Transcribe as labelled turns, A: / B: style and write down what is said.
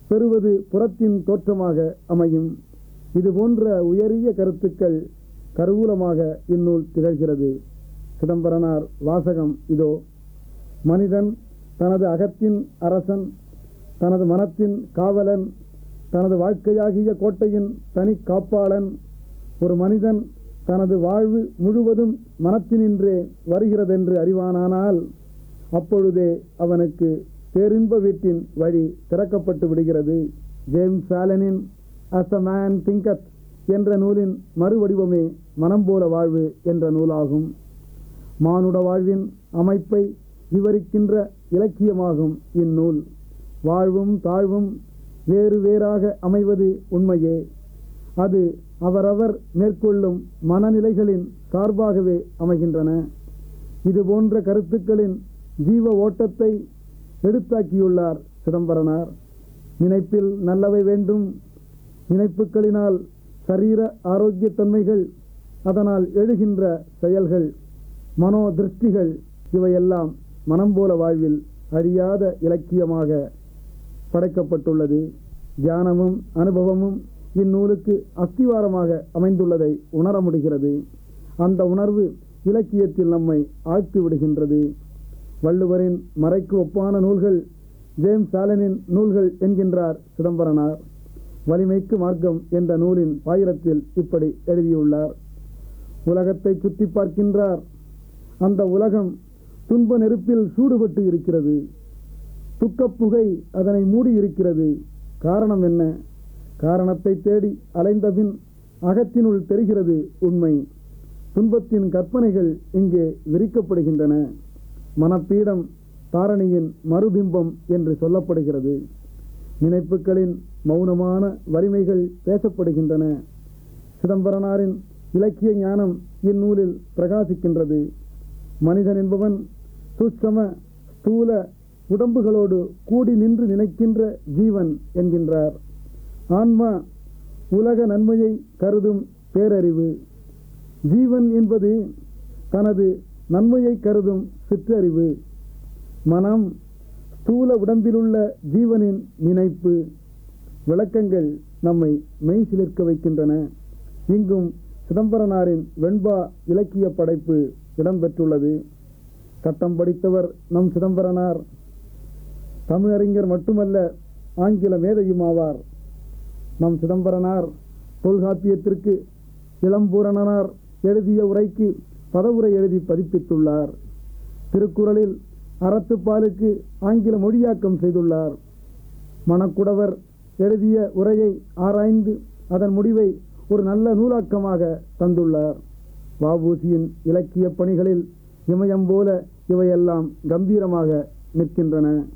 A: பெறுவது புறத்தின் தோற்றமாக அமையும் இது போன்ற உயரிய கருத்துக்கள் கருவூலமாக இந்நூல் திகழ்கிறது சிதம்பரனார் வாசகம் இதோ மனிதன் தனது அகத்தின் அரசன் தனது மனத்தின் காவலன் தனது வாழ்க்கையாகிய கோட்டையின் தனி காப்பாளன் ஒரு மனிதன் தனது வாழ்வு முழுவதும் மனத்தினின்றே வருகிறதென்று அறிவானானால் அப்பொழுதே அவனுக்கு பேரின்ப வீட்டின் வழி திறக்கப்பட்டு விடுகிறது ஜேம்ஸ் ஆலனின் அஸ் அ மேன் திங்கத் என்ற நூலின் மறுவடிவமே மனம் போல வாழ்வு என்ற நூலாகும் மானுட வாழ்வின் அமைப்பை விவரிக்கின்ற இலக்கியமாகும் இந்நூல் வாழ்வும் தாழ்வும் வேறு வேறாக அமைவது உண்மையே அது அவரவர் மேற்கொள்ளும் மனநிலைகளின் சார்பாகவே அமைகின்றன இது போன்ற கருத்துக்களின் ஜீவ ஓட்டத்தை எடுத்தாக்கியுள்ளார் சிதம்பரனார் நினைப்பில் நல்லவை வேண்டும் நினைப்புகளினால் சரீர ஆரோக்கியத்தன்மைகள் அதனால் எழுகின்ற செயல்கள் மனோ திருஷ்டிகள் இவையெல்லாம் மனம் போல வாழ்வில் அழியாத இலக்கியமாக படைக்கப்பட்டுள்ளது தியானமும் அனுபவமும் இந்நூலுக்கு அஸ்திவாரமாக அமைந்துள்ளதை உணர முடிகிறது அந்த உணர்வு இலக்கியத்தில் நம்மை ஆழ்த்தி விடுகின்றது வள்ளுவரின் மறைக்கு ஒப்பான நூல்கள் ஜேம்ஸ் ஆலனின் நூல்கள் என்கின்றார் சிதம்பரனார் வலிமைக்கு மார்க்கம் என்ற நூலின் பாயிரத்தில் இப்படி எழுதியுள்ளார் உலகத்தை சுற்றி பார்க்கின்றார் அந்த உலகம் துன்ப நெருப்பில் சூடுபட்டு இருக்கிறது துக்கப்புகை அதனை மூடி இருக்கிறது காரணம் என்ன காரணத்தை தேடி அலைந்தபின் அகத்தினுள் தெரிகிறது உண்மை துன்பத்தின் கற்பனைகள் இங்கே விரிக்கப்படுகின்றன மனப்பீடம் தாரணியின் மறுபிம்பம் என்று சொல்லப்படுகிறது நினைப்புகளின் மௌனமான வலிமைகள் பேசப்படுகின்றன சிதம்பரனாரின் இலக்கிய ஞானம் இந்நூலில் பிரகாசிக்கின்றது மனிதன் என்பவன் சூட்சம ஸ்தூல உடம்புகளோடு கூடி நின்று நினைக்கின்ற ஜீவன் என்கின்றார் ஆன்மா உலக நன்மையை கருதும் பேரறிவு ஜீவன் என்பது தனது நன்மையை கருதும் சிற்றறிவு மனம் ஸ்தூல உடம்பிலுள்ள ஜீவனின் நினைப்பு விளக்கங்கள் நம்மை மெய் சிலிர்க்க வைக்கின்றன இங்கும் சிதம்பரனாரின் வெண்பா இலக்கிய படைப்பு இடம்பெற்றுள்ளது சட்டம் படித்தவர் நம் சிதம்பரனார் தமிழறிஞர் மட்டுமல்ல ஆங்கில மேதையுமாவார் நம் சிதம்பரனார் தொல்காப்பியத்திற்கு இளம்பூரணனார் எழுதிய உரைக்கு பதவுரை எழுதி பதிப்பித்துள்ளார் திருக்குறளில் அறத்துப்பாலுக்கு ஆங்கில மொழியாக்கம் செய்துள்ளார் மணக்குடவர் எழுதிய உரையை ஆராய்ந்து அதன் முடிவை ஒரு நல்ல நூலாக்கமாக தந்துள்ளார் வஉசியின் இலக்கிய பணிகளில் இமயம் போல இவையெல்லாம் கம்பீரமாக நிற்கின்றன